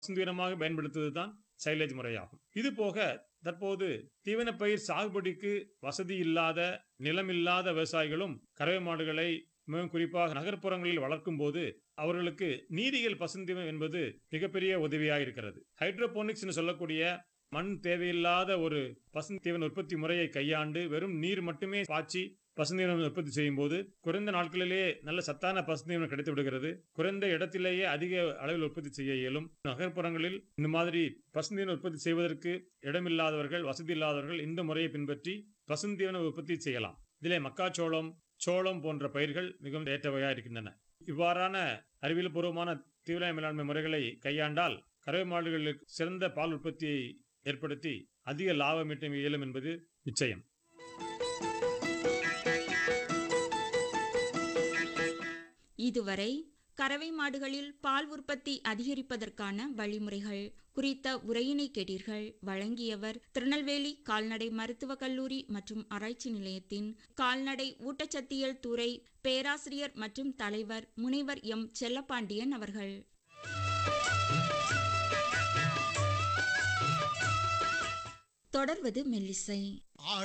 பசுந்தீவனமாக பயன்படுத்துவது தான் சைலேஜ் முறையாகும் இது போக தற்போது தீவனப் பயிர் சாகுபடிக்கு வசதி இல்லாத நிலமில்லாத விவசாயிகளும் கறவை மாடுகளை மிகவும் குறிப்பாக நகர்ப்புறங்களில் வளர்க்கும் போது அவர்களுக்கு நீரியல் பசுந்தீவனம் என்பது மிகப்பெரிய உதவியாக இருக்கிறது ஹைட்ரோபோனிக்ஸ் என்று சொல்லக்கூடிய மண் தேவையில்லாத ஒரு பசுந்தீவன உற்பத்தி முறையை கையாண்டு வெறும் நீர் மட்டுமே பாய்ச்சி பசுந்தீவனம் உற்பத்தி செய்யும் போது குறைந்த நாட்களிலேயே நல்ல சத்தான பசுந்தீவனம் கிடைத்து விடுகிறது குறைந்த இடத்திலேயே அதிக அளவில் உற்பத்தி செய்ய இயலும் நகர்ப்புறங்களில் இந்த மாதிரி பசுந்தீவன உற்பத்தி செய்வதற்கு இடமில்லாதவர்கள் வசதி இல்லாதவர்கள் இந்த முறையை பின்பற்றி பசுந்தீவன உற்பத்தி செய்யலாம் இதிலே மக்காச்சோளம் சோளம் போன்ற பயிர்கள் மிகவும் ஏற்றவையாக இருக்கின்றன இவ்வாறான அறிவியல் பூர்வமான தீவிர மேலாண்மை முறைகளை கையாண்டால் கறவை மாடுகளுக்கு சிறந்த பால் உற்பத்தியை ஏற்படுத்தி அதிக லாபம் ஈட்ட இயலும் என்பது நிச்சயம் இதுவரை கறவை மாடுகளில் பால் உற்பத்தி அதிகரிப்பதற்கான வழிமுறைகள் குறித்த உரையினை கேட்டீர்கள் வழங்கியவர் திருநெல்வேலி கால்நடை மருத்துவக் கல்லூரி மற்றும் ஆராய்ச்சி நிலையத்தின் கால்நடை ஊட்டச்சத்தியல் துறை பேராசிரியர் மற்றும் தலைவர் முனைவர் எம் செல்லப்பாண்டியன் அவர்கள் தொடர்வது மெல்லிசை